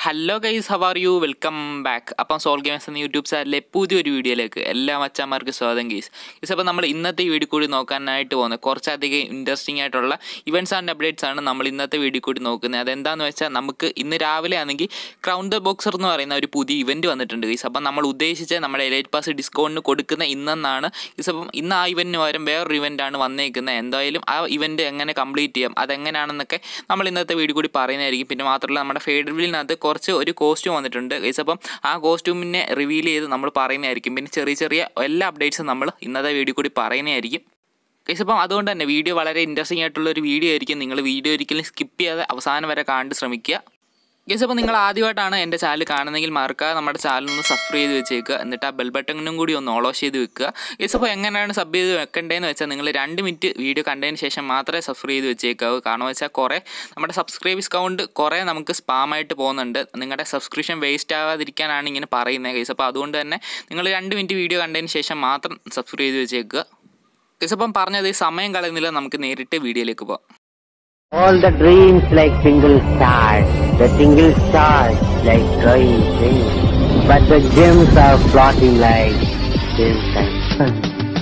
Hello guys how are you welcome back അപ്പം soul games എന്ന YouTube ചാനലിലെ പുതിയൊരു വീഡിയോയിലേക്ക് എല്ലാ മച്ചാന്മാർക്ക് സ്വാഗതം ഗൈസ് ഗൈസ് അപ്പോൾ നമ്മൾ ഇന്നത്തെ വീഡിയോ കൂടി നോക്കാനായിട്ട് പോകുന്നത് കുറച്ചധികം ഇൻട്രസ്റ്റിംഗ് ആയിട്ടുള്ള ഇവൻറ്റ്സ് ആൻഡ് അപ്ഡേറ്റ്സ് ആണ് നമ്മൾ ഇന്നത്തെ വീഡിയോ കൂടി നോക്കുന്നത് അതെന്താണെന്ന് വെച്ചാൽ നമുക്ക് ഇന്ന് രാവിലെ ആണെങ്കിൽ ക്രൗൺ ദ ബോക്സർ എന്ന് പറയുന്ന ഒരു പുതിയ ഇവൻറ്റ് വന്നിട്ടുണ്ട് ഗൈസ് അപ്പം നമ്മൾ ഉദ്ദേശിച്ച നമ്മുടെ എലൈറ്റ് പാസ് ഡിസ്കൗണ്ടിന് കൊടുക്കുന്ന ഇന്നെന്നാണ് ഗൈസ് അപ്പം ഇന്ന് ആ ഇവൻറ്റിന് പകരം വേറൊരു ഇവൻ്റാണ് വന്നേക്കുന്നത് എന്തായാലും ആ ഇവൻറ്റ് എങ്ങനെ കംപ്ലീറ്റ് ചെയ്യാം അതെങ്ങനെയാണെന്നൊക്കെ നമ്മൾ ഇന്നത്തെ വീഡിയോ കൂടി പറയുന്നതായിരിക്കും പിന്നെ മാത്രമല്ല നമ്മുടെ ഫേഡറിലിനകത്ത് കുറച്ച് ഒരു കോസ്റ്റ്യൂം വന്നിട്ടുണ്ട് ഗൈസ് അപ്പം ആ കോസ്റ്റ്യൂമിനെ റിവീൽ ചെയ്ത് നമ്മൾ പറയുന്നതായിരിക്കും പിന്നെ ചെറിയ ചെറിയ എല്ലാ അപ്ഡേറ്റ്സും നമ്മൾ ഇന്നത്തെ വീഡിയോ കൂടി പറയുന്നതായിരിക്കും ഗൈസ് അപ്പം അതുകൊണ്ട് തന്നെ വീഡിയോ വളരെ ഇൻട്രസ്റ്റിംഗ് ആയിട്ടുള്ള ഒരു വീഡിയോ ആയിരിക്കും നിങ്ങൾ വീഡിയോ ഒരിക്കലും സ്കിപ്പ് ചെയ്യാതെ അവസാനം വരെ കാണാൻ ശ്രമിക്കുക ഗൈസ് അപ്പോൾ നിങ്ങൾ ആദ്യമായിട്ടാണ് എൻ്റെ ചാനൽ കാണുന്നതെങ്കിൽ മറക്കാതെ നമ്മുടെ ചാനൽ ഒന്ന് സബ്സ്ക്രൈബ് ചെയ്ത് വെച്ചേക്കുക എന്നിട്ട് ആ ബെൽ ബട്ടണും കൂടി ഒന്ന് ഓളോ ചെയ്ത് വെക്കുക ഗൈസ് അപ്പോൾ എങ്ങനെയാണ് സബ് ചെയ്ത് വെക്കേണ്ടതെന്ന് വെച്ചാൽ നിങ്ങൾ രണ്ട് മിനിറ്റ് വീഡിയോ കണ്ടതിന് ശേഷം മാത്രമേ സബ്സ്ക്രൈബ് ചെയ്ത് വെച്ചേക്കാവൂ കാരണം വെച്ചാൽ കുറേ നമ്മുടെ സബ്സ്ക്രൈബേഴ്സ് കൗണ്ട് കുറേ നമുക്ക് സ്പാമായിട്ട് പോകുന്നുണ്ട് നിങ്ങളുടെ സബ്സ്ക്രിപ്ഷൻ വേസ്റ്റ് ആവാതിരിക്കാനാണ് ഇങ്ങനെ പറയുന്നത് ഗൈസ് അപ്പോൾ അതുകൊണ്ട് തന്നെ നിങ്ങൾ രണ്ട് മിനിറ്റ് വീഡിയോ കണ്ടതിന് ശേഷം മാത്രം സബ്സ്ക്രൈബ് ചെയ്ത് വെച്ചേക്കുക ഗൈസ് അപ്പം പറഞ്ഞത് ഈ സമയം കളയുന്നില്ല നമുക്ക് നേരിട്ട് വീഡിയോയിലേക്ക് പോകാം All the dreams like single stars, the single stars like glowing things, but the gems are floating like gems and sun.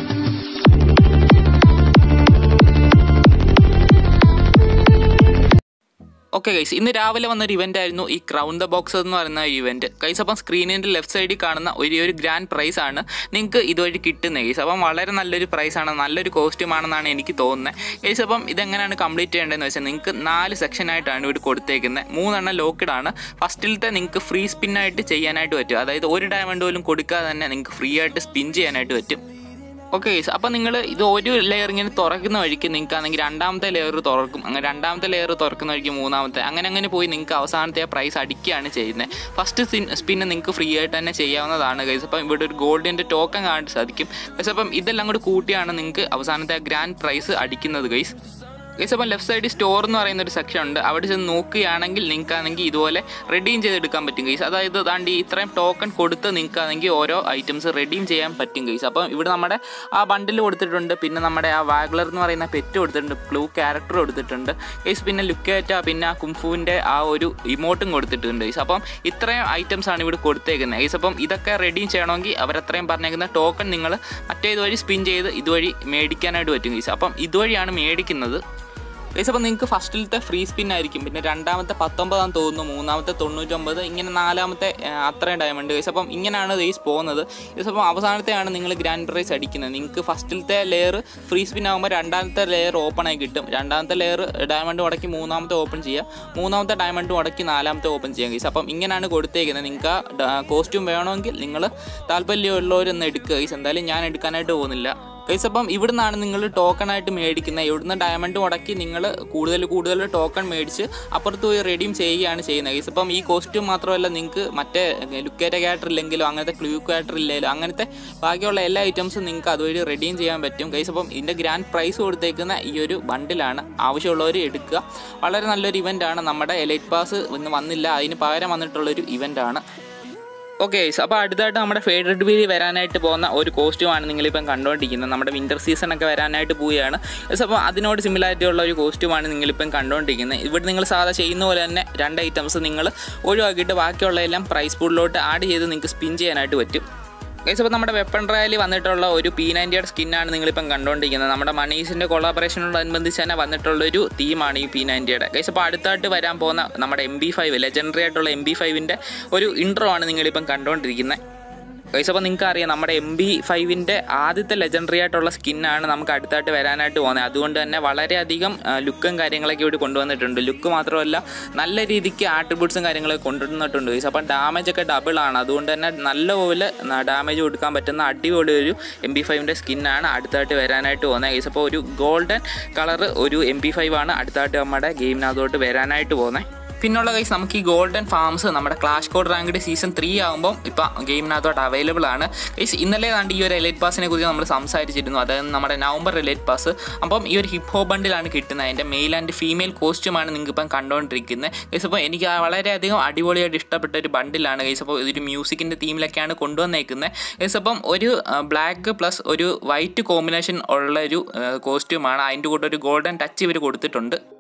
Okay guys ഇന്ന് രാവിലെ വന്നൊരു ഇവൻ്റ് ആയിരുന്നു ഈ ക്രൗൺ ദ ബോക്സ് എന്ന് പറയുന്ന ഒരു ഇവൻറ്റ് ഗൈസ് അപ്പം സ്ക്രീനിൻ്റെ ലെഫ്റ്റ് സൈഡിൽ കാണുന്ന ഒരു ഒരു ഗ്രാൻഡ് പ്രൈസ് ആണ് നിങ്ങൾക്ക് ഇതുവഴി കിട്ടുന്നത് ഗൈസ് അപ്പം വളരെ നല്ലൊരു പ്രൈസ് ആണ് നല്ലൊരു കോസ്റ്റ്യൂം ആണെന്നാണ് എനിക്ക് തോന്നുന്നത് ഗൈസ് അപ്പം ഇതെങ്ങനെയാണ് കംപ്ലീറ്റ് ചെയ്യേണ്ടതെന്ന് വെച്ചാൽ നിങ്ങൾക്ക് നാല് സെക്ഷനായിട്ടാണ് ഇവിടെ കൊടുത്തേക്കുന്നത് മൂന്നെണ്ണം ലോക്കഡ് ആണ് ഫസ്റ്റിലത്തെ നിങ്ങൾക്ക് ഫ്രീ സ്പിന്നായിട്ട് ചെയ്യാനായിട്ട് പറ്റും അതായത് ഒരു ഡയമണ്ട് പോലും കൊടുക്കാതെ തന്നെ നിങ്ങൾക്ക് ഫ്രീ ആയിട്ട് സ്പിൻ ചെയ്യാനായിട്ട് പറ്റും ഓക്കെ ഗൈസ് അപ്പോൾ നിങ്ങൾ ഇത് ഒരു ലെയർ ഇങ്ങനെ തുറക്കുന്ന വഴിക്ക് നിങ്ങൾക്കാണെങ്കിൽ രണ്ടാമത്തെ ലെയർ തുറക്കും അങ്ങനെ രണ്ടാമത്തെ ലെയർ തുറക്കുന്ന വഴിക്ക് മൂന്നാമത്തെ അങ്ങനെ അങ്ങനെ പോയി നിങ്ങൾക്ക് അവസാനത്തെ ആ പ്രൈസ് അടിക്കുകയാണ് ചെയ്യുന്നത് ഫസ്റ്റ് സ്പിൻ സ്പിന്ന് നിങ്ങൾക്ക് ഫ്രീ ആയിട്ട് തന്നെ ചെയ്യാവുന്നതാണ് ഗൈസ് അപ്പം ഇവിടെ ഒരു ഗോൾഡിൻ്റെ ടോക്കൺ കാണാൻ സാധിക്കും ഗൈസ് അപ്പം ഇതെല്ലാം കൂടി കൂട്ടിയാണ് നിങ്ങൾക്ക് അവസാനത്തെ ആ ഗ്രാൻഡ് പ്രൈസ് അടിക്കുന്നത് ഗൈസ് ഗൈസ് അപ്പം ലെഫ്റ്റ് സൈഡിൽ സ്റ്റോർ എന്ന് പറയുന്ന ഒരു സെക്ഷൻ ഉണ്ട് അവിടെ ചെന്ന് നോക്കുകയാണെങ്കിൽ നിങ്ങൾക്കാണെങ്കിൽ ഇതുപോലെ റെഡീം ചെയ്തെടുക്കാൻ പറ്റും ഗൈസ് അതായത് താണ്ട് ഈ ഇത്രയും ടോക്കൺ കൊടുത്ത് നിങ്ങൾക്കാണെങ്കിൽ ഓരോ ഐറ്റംസ് റെഡീം ചെയ്യാൻ പറ്റും ഗൈസ് അപ്പം ഇവിടെ നമ്മുടെ ആ ബണ്ടിൽ കൊടുത്തിട്ടുണ്ട് പിന്നെ നമ്മുടെ ആ വാഗ്ലർ എന്ന് പറയുന്ന പെറ്റ് കൊടുത്തിട്ടുണ്ട് ബ്ലൂ ക്യാരക്ടർ കൊടുത്തിട്ടുണ്ട് ഗൈസ് പിന്നെ ലുക്കേറ്റ പിന്നെ ആ കുംഫുവിൻ്റെ ആ ഒരു ഇമോട്ടും കൊടുത്തിട്ടുണ്ട് ഗൈസ് അപ്പം ഇത്രയും ഐറ്റംസ് ആണ് ഇവിടെ കൊടുത്തേക്കുന്നത് ഗൈസ് അപ്പം ഇതൊക്കെ റെഡീം ചെയ്യണമെങ്കിൽ അവരത്രയും പറഞ്ഞേക്കുന്ന ടോക്കൺ നിങ്ങൾ മറ്റേ ഇതുവഴി സ്പിൻ ചെയ്ത് ഇതുവഴി മേടിക്കാനായിട്ട് പറ്റും ഗൈസ് അപ്പം ഇതുവഴിയാണ് മേടിക്കുന്നത് ഗൈസ് അപ്പോൾ നിങ്ങൾക്ക് ഫസ്റ്റിലത്തെ ഫ്രീ സ്പിൻ ആയിരിക്കും പിന്നെ രണ്ടാമത്തെ പത്തൊമ്പതാം തോന്നുന്നു മൂന്നാമത്തെ തൊണ്ണൂറ്റൊമ്പത് ഇങ്ങനെ നാലാമത്തെ ആ, അത്രയും ഡയമണ്ട് ഗൈസ് അപ്പം ഇങ്ങനെയാണ് റേസ് പോകുന്നത് ഗൈസ് അപ്പം അവസാനത്തെയാണ് നിങ്ങൾ ഗ്രാൻഡ് പ്രൈസ് അടിക്കുന്നത് നിങ്ങൾക്ക് ഫസ്റ്റിലത്തെ ലെയർ ഫ്രീ സ്പിൻ ആകുമ്പോൾ രണ്ടാമത്തെ ലെയർ ഓപ്പൺ ആയി കിട്ടും രണ്ടാമത്തെ ലെയർ ഡയമണ്ട് മുടക്കി മൂന്നാമത്തെ ഓപ്പൺ ചെയ്യുക മൂന്നാമത്തെ ഡയമണ്ട് മുടക്കി നാലാമത്തെ ഓപ്പൺ ചെയ്യാം ഗൈസ് അപ്പം ഇങ്ങനെയാണ് കൊടുത്തേക്കുന്നത് നിങ്ങൾക്ക് ആ കോസ്റ്റ്യൂം വേണമെങ്കിൽ നിങ്ങൾ താല്പര്യമുള്ളവരൊന്ന് എടുക്കുക ഗൈസ് എന്തായാലും ഞാൻ എടുക്കാനായിട്ട് പോകുന്നില്ല ഗൈസ് അപ്പം ഇവിടുന്നാണ് നിങ്ങൾ ടോക്കൺ ആയിട്ട് മേടിക്കുന്നത് ഇവിടുന്ന് ഡയമണ്ട് മുടക്കി നിങ്ങൾ കൂടുതൽ കൂടുതൽ ടോക്കൺ മേടിച്ച് അപ്പുറത്ത് പോയി റെഡീം ചെയ്യുകയാണ് ചെയ്യുന്നത് ഗൈസ് അപ്പം ഈ കോസ്റ്റ്യൂം മാത്രമല്ല നിങ്ങൾക്ക് മറ്റേ ലുക്കേറ്റ ക്യാരക്ടർ ഇല്ലെങ്കിലോ അങ്ങനത്തെ ക്ലൂ ക്യാരക്ടർ ഇല്ലെങ്കിലോ അങ്ങനത്തെ ബാക്കിയുള്ള എല്ലാ ഐറ്റംസും നിങ്ങൾക്ക് അതുവഴി റെഡീം ചെയ്യാൻ പറ്റും ഗൈസ് അപ്പം ഇതിൻ്റെ ഗ്രാൻഡ് പ്രൈസ് കൊടുത്തേക്കുന്ന ഈ ഒരു ബണ്ടിലാണ് ആവശ്യമുള്ളവർ എടുക്കുക വളരെ നല്ലൊരു ഇവൻ്റാണ് നമ്മുടെ എലൈറ്റ് പാസ് ഇന്ന് വന്നില്ല അതിന് പകരം വന്നിട്ടുള്ളൊരു ഇവൻ്റാണ് ഓക്കെ അപ്പോൾ അടുത്തായിട്ട് നമ്മുടെ ഫേവറേറ്റ് വീതി വരാനായിട്ട് പോകുന്ന ഒരു കോസ്റ്റ്യൂമാണ് നിങ്ങളിപ്പം കണ്ടുകൊണ്ടിരിക്കുന്നത് നമ്മുടെ വിൻ്റർ സീസൺ ഒക്കെ വരാനായിട്ട് പോവുകയാണ് യെസ് അപ്പോൾ അതിനോട് സിമിലാരിറ്റി ഉള്ള ഒരു കോസ്റ്റ്യൂമാണ് നിങ്ങളിപ്പം കണ്ടുകൊണ്ടിരിക്കുന്നത് ഇവിടെ നിങ്ങൾ സാധാ ചെയ്യുന്ന പോലെ തന്നെ രണ്ട് ഐറ്റംസ് നിങ്ങൾ ഒഴിവാക്കിയിട്ട് ബാക്കിയുള്ള എല്ലാം പ്രൈസ് പൂളിലോട്ട് ആഡ് ചെയ്ത് നിങ്ങൾക്ക് സ്പിൻ ചെയ്യാനായിട്ട് പറ്റും ഗൈസ് അപ്പോൾ നമ്മുടെ വെപ്പൺ ട്രയലിൽ വന്നിട്ടുള്ള ഒരു പി നയൻറ്റിയുടെ സ്കിന്നാണ് നിങ്ങളിപ്പം കണ്ടുകൊണ്ടിരിക്കുന്നത് നമ്മുടെ മണീസിൻ്റെ കൊളാബറേഷനോടനുബന്ധിച്ച് തന്നെ വന്നിട്ടുള്ള ഒരു തീമാണ് ഈ പി നയൻറ്റിയുടെ ഗൈസ് അപ്പോൾ അടുത്തായിട്ട് വരാൻ പോകുന്ന നമ്മുടെ എം ബി ഫൈവ് ലെജൻഡറി ആയിട്ടുള്ള എം ബി ഫൈവിൻ്റെ ഒരു ഇൻട്രോ ആണ് നിങ്ങളിപ്പം കണ്ടുകൊണ്ടിരിക്കുന്നത് ഗൈസ് അപ്പോൾ നിങ്ങൾക്ക് അറിയാം നമ്മുടെ എം ബി ഫൈവിൻ്റെ ആദ്യത്തെ ലെജൻഡറി ആയിട്ടുള്ള സ്കിന്നാണ് നമുക്ക് അടുത്തായിട്ട് വരാനായിട്ട് പോകുന്നത് അതുകൊണ്ട് തന്നെ വളരെയധികം ലുക്കും കാര്യങ്ങളൊക്കെ ഇവിടെ കൊണ്ടുവന്നിട്ടുണ്ട് ലുക്ക് മാത്രമല്ല നല്ല രീതിക്ക് ആട്രിബ്യൂട്ട്സും കാര്യങ്ങളൊക്കെ കൊണ്ടുവന്നിട്ടുണ്ട് ഗൈസ് അപ്പം ഡാമേജ് ഒക്കെ ഡബിൾ ആണ് അതുകൊണ്ട് തന്നെ നല്ലപോലെ ഡാമേജ് കൊടുക്കാൻ പറ്റുന്ന അടിപൊളി ഒരു എം ബി ഫൈവിൻ്റെ സ്കിന്നാണ് അടുത്തായിട്ട് വരാനായിട്ട് പോകുന്നത് ഗൈസ് അപ്പോൾ ഒരു ഗോൾഡൻ കളർ ഒരു എം ബി ഫൈവ് ആണ് അടുത്തായിട്ട് നമ്മുടെ ഗെയിമിനകത്തോട്ട് വരാനായിട്ട് പോകുന്നത് പിന്നുള്ള കൈസ് നമുക്ക് ഈ ഗോൾഡൻ ഫാംസ് നമ്മുടെ clash squad ranked season three ആകുമ്പോൾ ഇപ്പം ഗെയിമിനകത്തോട്ട് അവൈലബിൾ ആണ് കൈസ് ഇന്നലെ കണ്ട് ഈ ഒരു എലൈറ്റ് പാസിനെ കുറിച്ച് നമ്മൾ സംസാരിച്ചിരുന്നു അതായത് നമ്മുടെ നവംബർ എലൈറ്റ് പാസ് അപ്പം ഈ ഒരു ഹിപ്പ് ഹോപ്പ് ബണ്ടിലാണ് കിട്ടുന്നത് അതിൻ്റെ മെയിൽ ആൻഡ് ഫീമെയിൽ കോസ്റ്റ്യൂമാണ് നിങ്ങൾക്ക് ഇപ്പം കണ്ടുകൊണ്ടിരിക്കുന്നത് കൈസ് അപ്പോൾ എനിക്ക് ആ വളരെയധികം അടിപൊളിയായിട്ട് ഇഷ്ടപ്പെട്ട ഒരു ബണ്ടിലാണ് കൈസ് അപ്പോൾ ഇതൊരു മ്യൂസിക്കിൻ്റെ തീമിലൊക്കെയാണ് കൊണ്ടുവന്നേക്കുന്നത് കൈസ് അപ്പം ഒരു ബ്ലാക്ക് പ്ലസ് ഒരു വൈറ്റ് കോമ്പിനേഷൻ ഉള്ള ഒരു കോസ്റ്റ്യൂമാണ് അതിൻ്റെ കൂടെ ഒരു ഗോൾഡൻ ടച്ച് ഇവർ കൊടുത്തിട്ടുണ്ട്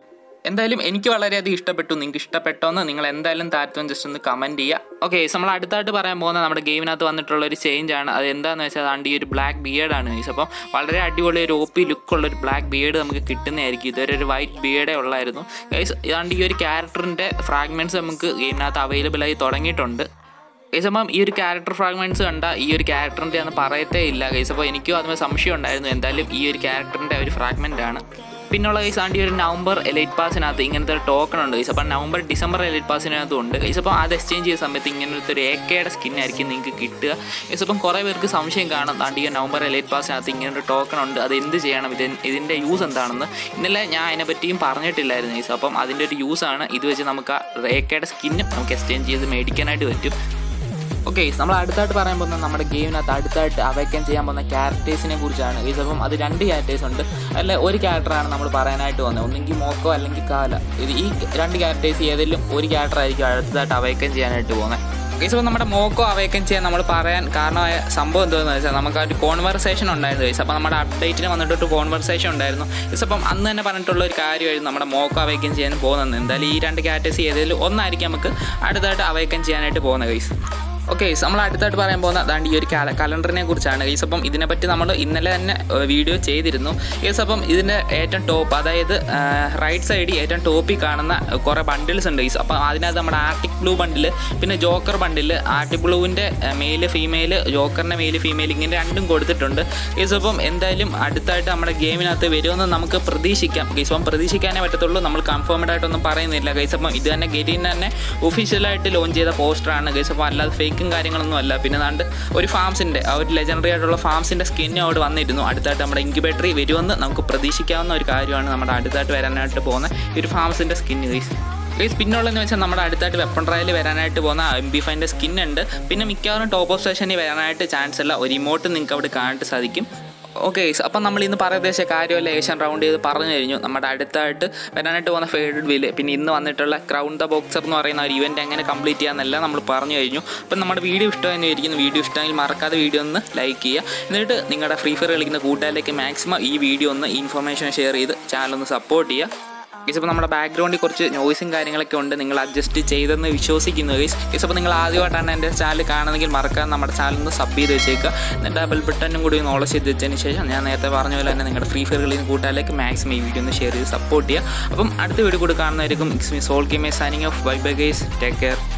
എന്തായാലും എനിക്ക് വളരെയധികം ഇഷ്ടപ്പെട്ടു നിങ്ങൾക്ക് ഇഷ്ടപ്പെട്ടോന്ന് നിങ്ങൾ എന്തായാലും താരത്വം ജസ്റ്റ് ഒന്ന് കമൻറ്റ് ചെയ്യുക ഓക്കെ നമ്മൾ അടുത്തായിട്ട് പറയാൻ പോകുന്ന നമ്മുടെ ഗെയിമിനകത്ത് വന്നിട്ടുള്ള ഒരു ചേഞ്ച് ആണ് അത് എന്താണെന്ന് വെച്ചാൽ അതാണ്ട് ഈ ഒരു ബ്ലാക്ക് ബിയേഡ് ആണ് ഗൈസ് അപ്പം വളരെ അടിപൊളി ഒരു ഒ പി ലുക്കുള്ള ഒരു ബ്ലാക്ക് ബിയേഡ് നമുക്ക് കിട്ടുന്നതായിരിക്കും ഇതുവരെ ഒരു വൈറ്റ് ബിയേഡേ ഉള്ളായിരുന്നു ഗൈസ് ഇതാണ്ട് ഈ ഒരു ക്യാരക്ടറിൻ്റെ ഫ്രാഗ്മെൻറ്റ്സ് നമുക്ക് ഗെയിമിനകത്ത് അവൈലബിൾ ആയി തുടങ്ങിയിട്ടുണ്ട് ഗൈസ് അപ്പം ഈ ഒരു ക്യാരക്ടർ ഫ്രാഗ്മെൻറ്റ്സ് കണ്ട ഈ ഒരു ക്യാരക്ടറിൻ്റെ അന്ന് പറയത്തേ ഇല്ല ഗൈസ് അപ്പോൾ എനിക്കും അതുമായി സംശയം ഉണ്ടായിരുന്നു എന്തായാലും ഈ ഒരു ക്യാരക്ടറിൻ്റെ ഒരു ഫ്രാഗ്മെൻ്റ് ആണ് പിന്നുള്ള ഗൈസ് ആണ്ട് ഈ ഒരു നവംബർ എലൈറ്റ് പാസിനകത്ത് ഇങ്ങനത്തെ ഒരു ടോക്കൺ ഉണ്ട് ഗൈസ് അപ്പം നവംബർ ഡിസംബർ എലൈറ്റ് പാസിനകത്തും ഉണ്ട് ഗൈസ് അപ്പോൾ അത് എക്സ്ചേഞ്ച് ചെയ്യുന്ന സമയത്ത് ഇങ്ങനത്തെ ഒരു എ കെയുടെ സ്കിൻ ആയിരിക്കും നിങ്ങൾക്ക് കിട്ടുക ഗൈസ് അപ്പം കുറേ പേർക്ക് സംശയം കാണും താണ്ട് ഈ നവംബർ എലൈറ്റ് പാസിനകത്ത് ഇങ്ങനെ ഒരു ടോക്കൺ ഉണ്ട് അത് എന്ത് ചെയ്യണം ഇത് ഇതിൻ്റെ യൂസ് എന്താണെന്ന് ഇന്നലെ ഞാൻ അതിനെപ്പറ്റിയും പറഞ്ഞിട്ടില്ലായിരുന്നു ഗൈസ് അപ്പം അതിൻ്റെ ഒരു യൂസാണ് ഇത് വെച്ച് നമുക്ക് ആ എ കെയുടെ സ്കിന്നും നമുക്ക് എക്സ്ചേഞ്ച് ചെയ്ത് മേടിക്കാനായിട്ട് പറ്റും ഓക്കെ നമ്മൾ അടുത്തായിട്ട് പറയാൻ പോകുന്ന നമ്മുടെ ഗെയിമിനകത്ത് അടുത്തായിട്ട് അവയ്ക്കാൻ ചെയ്യാൻ പോകുന്ന ക്യാരക്ടേഴ്സിനെ കുറിച്ചാണ് ഗൈസ് അപ്പം അത് രണ്ട് ക്യാരക്ടേഴ്സ് ഉണ്ട് അല്ല ഒരു ക്യാരക്ടറാണ് നമ്മൾ പറയാനായിട്ട് വന്നത് ഒന്നെങ്കിൽ മോക്കോ അല്ലെങ്കിൽ കാല ഇത് ഈ രണ്ട് ക്യാരക്ടേഴ്സ് ഏതെങ്കിലും ഒരു ക്യാരക്ടർ ആയിരിക്കും അടുത്തതായിട്ട് അവയ്ക്കാൻ ചെയ്യാനായിട്ട് പോകുന്നത് ഗൈസ് അപ്പോൾ നമ്മുടെ മോക്കോ അവയ്ക്കൻ ചെയ്യാൻ നമ്മൾ പറയാൻ കാരണമായ സംഭവം എന്താണെന്ന് വെച്ചാൽ നമുക്ക് ആ ഒരു കോൺവെർസേഷൻ ഉണ്ടായിരുന്നു ഗൈസ് അപ്പോൾ നമ്മുടെ അപ്ഡേറ്റിന് വന്നിട്ട് ഒരു കോൺവെർസേഷൻ ഉണ്ടായിരുന്നു ഗൈസ് അപ്പം അന്ന് തന്നെ പറഞ്ഞിട്ടുള്ള ഒരു കാര്യമായിരുന്നു നമ്മുടെ മോക്കോ അവയ്ക്കൻ ചെയ്യാൻ പോകുന്നത് എന്തായാലും ഈ രണ്ട് ക്യാരക്ടേഴ്സ് ഏതെങ്കിലും ഒന്നായിരിക്കും നമുക്ക് അടുത്തായിട്ട് അവയ്ക്കൻ ചെയ്യാനായിട്ട് പോകുന്നത് ഗൈസ് ഓക്കെ നമ്മൾ അടുത്തായിട്ട് പറയാൻ പോകുന്ന അതാണ്ട് ഈ ഒരു കലണ്ടറിനെ കുറിച്ചാണ് ഗൈസ് അപ്പം ഇതിനെപ്പറ്റി നമ്മൾ ഇന്നലെ തന്നെ വീഡിയോ ചെയ്തിരുന്നു ഗൈസ് അപ്പം ഇതിൻ്റെ ഏറ്റവും ടോപ്പ് അതായത് റൈറ്റ് സൈഡിൽ ഏറ്റവും ടോപ്പിൽ കാണുന്ന കുറേ ബണ്ടിൽസ് ഉണ്ട് ഗൈസ് അപ്പം അതിനകത്ത് നമ്മുടെ ആർട്ടിക് ബ്ലൂ ബണ്ടിൽ പിന്നെ ജോക്കർ ബണ്ടിൽ ആർട്ടിക് ബ്ലൂവിൻ്റെ മെയില് ഫീമെയിൽ ജോക്കറിൻ്റെ മെയില് ഫീമെയിൽ ഇങ്ങനെ രണ്ടും കൊടുത്തിട്ടുണ്ട് ഗൈസ് അപ്പം എന്തായാലും അടുത്തായിട്ട് നമ്മുടെ ഗെയിമിനകത്ത് വരുമെന്ന് നമുക്ക് പ്രതീക്ഷിക്കാം ഗൈസ് അപ്പം പ്രതീക്ഷിക്കാനേ പറ്റത്തുള്ളൂ നമ്മൾ കൺഫേംഡ് ആയിട്ടൊന്നും പറയുന്നില്ല ഗൈസ് അപ്പം ഇത് തന്നെ ഗെരീൻ തന്നെ ഒഫീഷ്യലായിട്ട് ലോഞ്ച് ചെയ്ത പോസ്റ്ററാണ് ഗൈസ് അപ്പം അല്ലാതെ ഫേക്കും കാര്യങ്ങളൊന്നും അല്ല പിന്നെ നാണ്ട് ഒരു ഫാംസിൻ്റെ ആ ഒരു ലെജൻഡറി ആയിട്ടുള്ള ഫാംസിൻ്റെ സ്കിൻ അവിടെ വന്നിരുന്നു അടുത്തായിട്ട് നമ്മുടെ ഇൻക്യുബേറ്ററി വരുമെന്ന് നമുക്ക് പ്രതീക്ഷിക്കാവുന്ന ഒരു കാര്യമാണ് നമ്മുടെ അടുത്തായിട്ട് വരാനായിട്ട് പോകുന്ന ഈ ഒരു ഫാംസിൻ്റെ സ്കിൻ ഗൈസ് ഗൈസ് പിന്നുള്ളതെന്ന് വെച്ചാൽ നമ്മുടെ അടുത്തായിട്ട് വെപ്പൺ ട്രയൽ വരാനായിട്ട് പോകുന്ന എം ബി ഫൈൻ്റെ സ്കിൻ ഉണ്ട് പിന്നെ മിക്കവാറും ടോപ്പ് ഓഫ് സ്റ്റേഷനിൽ വരാനായിട്ട് ചാൻസ് അല്ല ഒരു ഇമോട്ട് നിങ്ങൾക്ക് അവിടെ കാണാനായിട്ട് സാധിക്കും ഓക്കെ ഗൈസ് അപ്പം നമ്മൾ ഇന്ന് പറയുന്ന കാര്യമല്ല ഏഷ്യൻ റൗണ്ട് ചെയ്ത് പറഞ്ഞു കഴിഞ്ഞു നമ്മുടെ അടുത്തായിട്ട് വരാനായിട്ട് പോകുന്ന ഫേവറേറ്റ് വില് പിന്നെ ഇന്ന് വന്നിട്ടുള്ള ക്രൗൺ ദ ബോക്സർ എന്ന് പറയുന്ന ഒരു ഇവൻറ്റ് എങ്ങനെ കംപ്ലീറ്റ് ചെയ്യാമെന്നെല്ലാം നമ്മൾ പറഞ്ഞു കഴിഞ്ഞു അപ്പം നമ്മുടെ വീഡിയോ ഇഷ്ടമായി ഇരിക്കുന്നു വീഡിയോ ഇഷ്ടമെങ്കിൽ മറക്കാതെ വീഡിയോ ഒന്ന് ലൈക്ക് ചെയ്യുക എന്നിട്ട് നിങ്ങളുടെ ഫ്രീ ഫയർ കളിക്കുന്ന കൂട്ടുകാരിലേക്ക് മാക്സിമം ഈ വീഡിയോ ഒന്ന് ഇൻഫർമേഷൻ ഷെയർ ചെയ്ത് ചാനൽ ഒന്ന് സപ്പോർട്ട് ചെയ്യുക ഗൈസ് അപ്പോൾ നമ്മുടെ ബാക്ക്ഗ്രൗണ്ടിൽ കുറച്ച് നോയ്സും കാര്യങ്ങളൊക്കെ ഉണ്ട് നിങ്ങൾ അഡ്ജസ്റ്റ് ചെയ്തെന്ന് വിശ്വസിക്കുന്നു ഗൈസ് ഗൈസ് അപ്പോൾ നിങ്ങൾ ആദ്യമായിട്ടാണ് എൻ്റെ ചാനൽ കാണുന്നെങ്കിൽ മറക്കാൻ നമ്മുടെ ചാനൽ ഒന്ന് സബ് ചെയ്ത് വെച്ചേക്കുക എന്നിട്ട് ആ ബെൽ ബട്ടനും കൂടി ഒന്ന് ഓള ചെയ്ത് വെച്ചതിന് ശേഷം ഞാൻ നേരത്തെ പറഞ്ഞ പോലെ തന്നെ നിങ്ങളുടെ ഫ്രീ ഫയർ കളിക്കുന്ന കൂട്ടുകാരിലേക്ക് മാക്സിമം ഈ വീഡിയോ ഒന്ന് ഷെയർ ചെയ്ത് സപ്പോർട്ട് ചെയ്യുക അപ്പം അടുത്ത വീഡിയോ കൂടി കാണുന്നതായിരിക്കും it's me soul gamer signing off bye bye guys take care